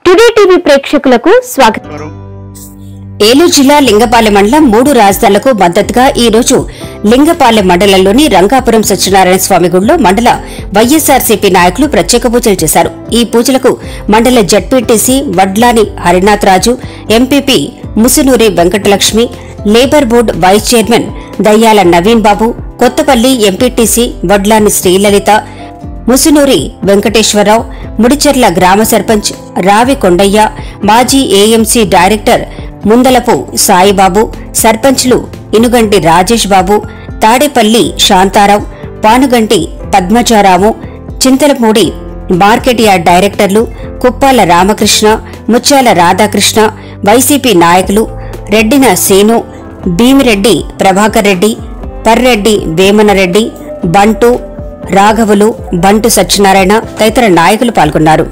today TV ప్రేక్షకులకు స్వాగతం గారు ఏలూరు జిల్లా లింగపాలెం మండలం మూడు రాజధానులకు మద్దతుగా ఈ రోజు లింగపాలెం మండలంలోని రంగాపురం సత్యనారాయణ స్వామి గుడిలో మండల వైఎస్ఆర్సీపీ నాయకులు ప్రత్యేక పూజలు చేశారు ఈ పూజలకు మండల ZPTC Vadlani Harinath Raju MPP Musunuri Venkatalakshmi labour board vice chairman Dayyala Naveen Babu Kothapalli MPTC Vadlani Srilalitha Musunuri Venkateswararao Mudicherla గ్రామ సర్పంచ్ రావి కొండయ్య మాజీ ఏఎంసీ డైరెక్టర్ ముందలపు సాయిబాబు సర్పంచ్లు ఇనుగంటి రాజేష్ బాబు తాడేపల్లి శాంతారావు పానుగంటి పద్మచారాము చింతలపూడి మార్కెట్ యార్డ్ డైరెక్టర్లు కుప్పాల రామకృష్ణ ముత్యాల రాధాకృష్ణ వైసీపీ నాయకులు రెడ్డిన సేను భీమిరెడ్డి ప్రభాకర్ రెడ్డి పర్రెడ్డి వేమనరెడ్డి బంటు రాఘవులు బంటు సత్యనారాయణ తదితర నాయకులు పాల్గొన్నారు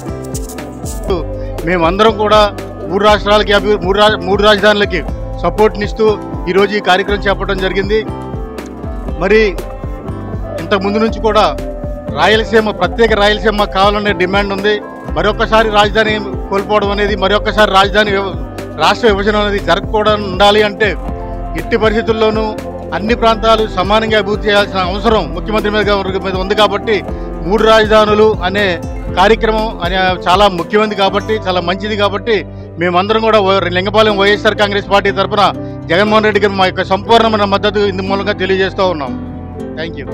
మేమందరం కూడా మూడు రాష్ట్రాలకి అభి మూడు రా మూడు రాజధానులకి సపోర్ట్నిస్తూ ఈరోజు ఈ కార్యక్రమం చేపట్టడం జరిగింది మరి ఇంతకు ముందు నుంచి కూడా రాయలసీమ ప్రత్యేక రాయలసీమ కావాలనే డిమాండ్ ఉంది మరొకసారి రాజధాని కోల్పోవడం అనేది మరొకసారి రాజధాని విభ- రాష్ట్ర విభజన అనేది జరగకూడదు ఉండాలి అంటే ఎట్టి పరిస్థితుల్లోనూ అన్ని ప్రాంతాలు సమానంగా అభివృద్ధి చేయాల్సిన అవసరం ముఖ్యమంత్రి మీద మీద ఉంది కాబట్టి మూడు రాజధానులు అనే కార్యక్రమం అనే చాలా ముఖ్యమైనది కాబట్టి చాలా మంచిది కాబట్టి మేమందరం కూడా Y- Lingapalem YSR Congress party తరఫున జగన్మోహన్ రెడ్డి గారు మా యొక్క సంపూర్ణమైన మద్దతు ఇందు మూలంగా తెలియజేస్తూ ఉన్నాం థ్యాంక్ యూ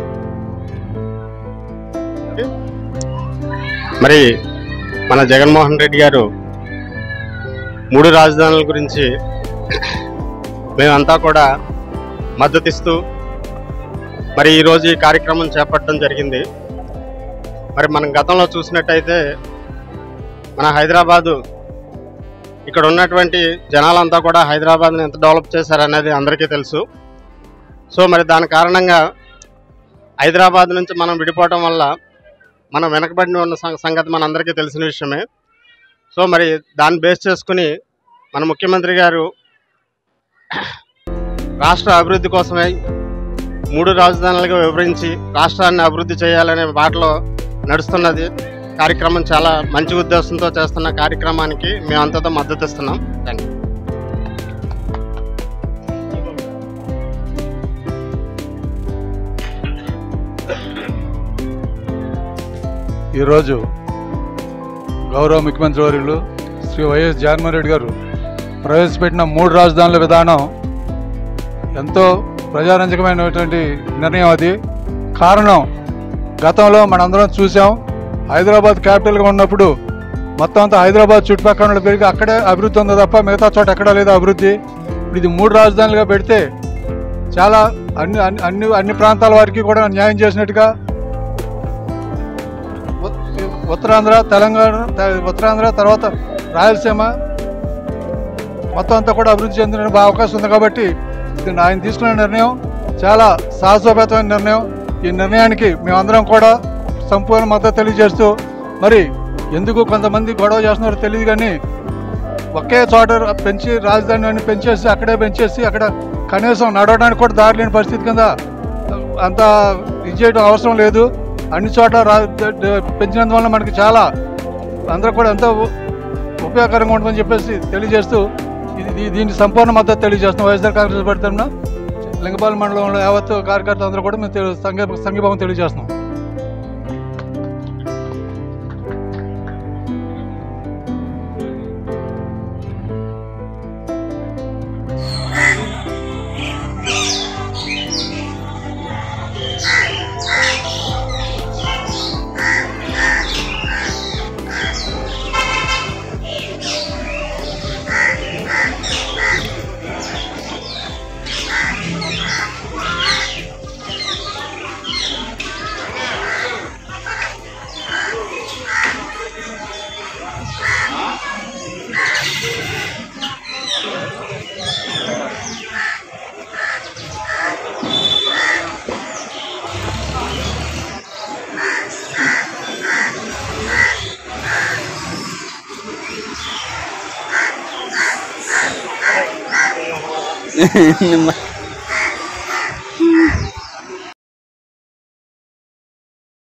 మరి మన జగన్మోహన్ రెడ్డి గారు మూడు రాజధానుల గురించి మేమంతా కూడా మద్దతిస్తూ మరి ఈరోజు ఈ కార్యక్రమం చేపట్టడం జరిగింది మరి మనం గతంలో చూసినట్టయితే మన హైదరాబాదు ఇక్కడ ఉన్నటువంటి జనాలంతా కూడా హైదరాబాద్ని ఎంత డెవలప్ చేశారనేది అందరికీ తెలుసు సో మరి దాని కారణంగా హైదరాబాద్ నుంచి మనం విడిపోవటం వల్ల మనం వెనకబడిన ఉన్న సం- సంగతి మనందరికీ తెలిసిన విషయమే సో మరి దాన్ని బేస్ చేసుకుని మన ముఖ్యమంత్రి గారు రాష్ట్ర అభివృద్ధి కోసమై మూడు రాజధానులుగా వివరించి రాష్ట్రాన్ని అభివృద్ధి చేయాలనే బాటలో నడుస్తున్నది కార్యక్రమం చాలా మంచి ఉద్దేశంతో చేస్తున్న కార్యక్రమానికి మేము అంతతో మద్దతు ఇస్తున్నాం థ్యాంక్ యూ ఈరోజు గౌరవ ముఖ్యమంత్రి వర్యులు శ్రీ వైఎస్ జగన్మోహన్ రెడ్డి గారు ప్రవేశపెట్టిన మూడు రాజధానుల విధానం ఎంతో ప్రజారంజకమైనటువంటి నిర్ణయం అది కారణం గతంలో మనందరం చూసాం హైదరాబాద్ క్యాపిటల్గా ఉన్నప్పుడు మొత్తం అంతా హైదరాబాద్ చుట్టుపక్కల ఉన్న పెరిగి అక్కడే అభివృద్ధి ఉంది తప్ప మిగతా చోట ఎక్కడా లేదు అభివృద్ధి ఇప్పుడు ఇది మూడు రాజధానులుగా పెడితే చాలా అన్ని అన్ని అన్ని అన్ని ప్రాంతాల వారికి కూడా న్యాయం చేసినట్టుగా ఉ- ఉత్తరాంధ్ర తెలంగాణ త- ఉత్తరాంధ్ర తర్వాత రాయలసీమ మొత్తం అంతా కూడా అభివృద్ధి చెందిన బా- అవకాశం ఉంది కాబట్టి ఇది ఆయన తీసుకున్న నిర్ణయం చాలా సాహసోపేతమైన నిర్ణయం ఈ నిర్ణయానికి మేమందరం కూడా సంపూర్ణ మద్దతు తెలియజేస్తూ మరి ఎందుకు కొంతమంది గొడవ చేస్తున్నారో తెలియదు కానీ ఒకే చోట పెంచి రాజధాని అన్ని పెంచేసి అక్కడే పెంచేసి అక్కడ కనీసం నడవడానికి కూడా దారి లేని పరిస్థితి కింద అంత ఇది చేయడం అవసరం లేదు అన్ని చోట్ల రా ద- ద- పెంచినందువల్ల మనకి చాలా అందరూ కూడా ఎంతో ఉ- ఉపయోగకరంగా ఉంటుందని చెప్పేసి తెలియజేస్తూ ఇది దీ- దీనికి సంపూర్ణ మద్దతు తెలియజేస్తున్నాం వైఎస్ఆర్ కాంగ్రెస్ పార్టీ తరఫున లింగపాలెం మండలంలో యావత్ కార్యకర్తలు అందరూ కూడా మేము తెలి- సంఘ సంఘీభావం తెలియజేస్తున్నాం